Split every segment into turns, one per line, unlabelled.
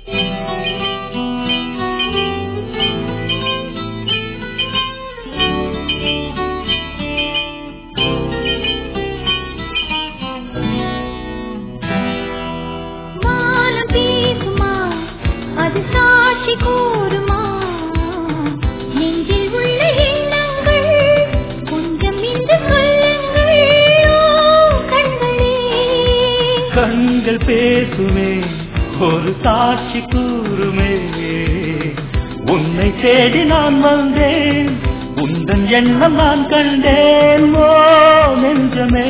வானம் பேசுமா அது சாட்சி கூறுமா நெஞ்சில் உள்ள எண்ணங்கள் கொஞ்சம் இன்று சொல்லுங்கள் ஓ கண்களே
கண்கள் பேசுமே ஒரு சாட்சி கூறுமே உன்னை தேடி நான் வந்தேன் உந்தன் எண்ணம் நான் கண்டேன் ஓ நெஞ்சமே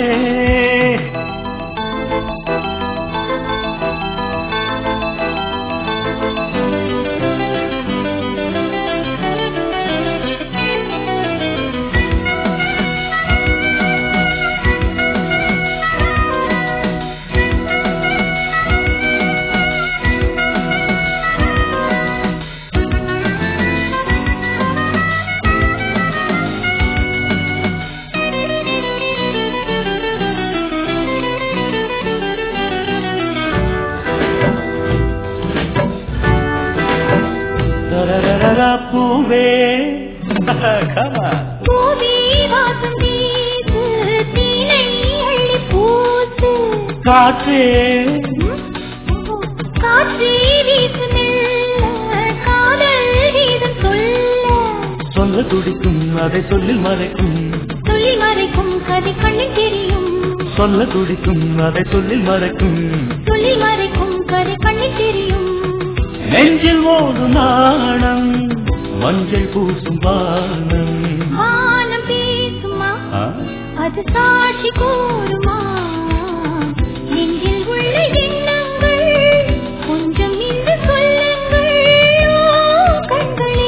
தரரரரா பூவே Come on.
பூவே வாசம் வீசு தீனை அள்ளி பூசு
காற்றே
காற்றே வீசு மெல்ல காதல் கீதம் சொல்ல
சொல்ல துடிக்கும் அதை சொல்லில் மறைக்கும்
சொல்லி மறைக்கும் கதை கண்ணில் தெரியும்
சொல்ல துடிக்கும் அதை சொல்லில் மறைக்கும்
சொல்லி மறைக்கும் கதை கண்ணில் தெரியும்
நெஞ்சில் ஓடு நாணம் மஞ்சள் பூசும் வானம்
வானம் பேசுமா
ஆ?
அது சாட்சி கூறுமா நெஞ்சில் உள்ள எண்ணங்கள் கொஞ்சம் இன்று சொல்லுங்கள் ஓ கண்களே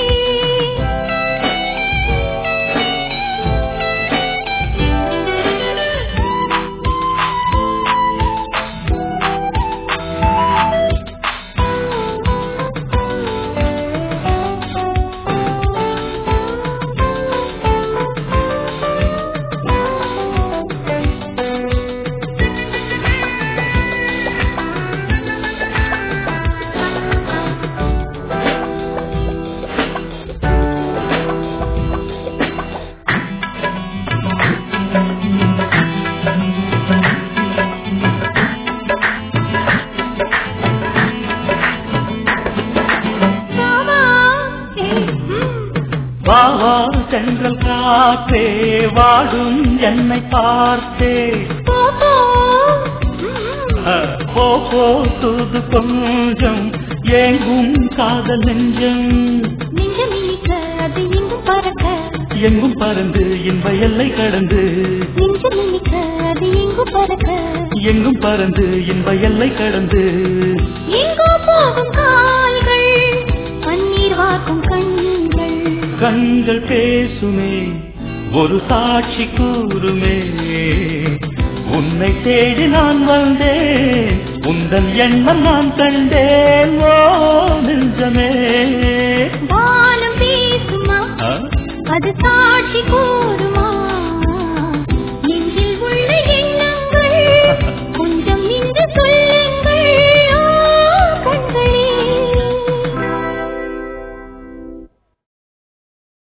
வாவா ஏய், ம்.
வா வா சென்றல் காற்றே வாடும் என்னை பார்த்தே
போ, போ.
ஆ, போ போ தூது கொஞ்சம் ஏங்கும் காதல் நெஞ்சம்
நெஞ்சம் இனிக்க, அது எங்கும் பறக்க.
எங்கும் பறந்து இன்ப எல்லை கடந்து
நெஞ்சம் இனிக்க, அது எங்கும் பறக்க.
எங்கும் பறந்து இன்ப எல்லை கடந்து
எங்கோ போகும் கால்கள், பன்னீர் வார்க்கும் கண்கள்.
கண்கள் பேசுமே ஒரு சாட்சி கூறுமே உன்னை தேடி நான் வந்தேன் உந்தன் எண்ணம் நான் கண்டேன் ஓ நெஞ்சமே
வானம் பேசுமா
ஆ?
அது சாட்சி கூறுமா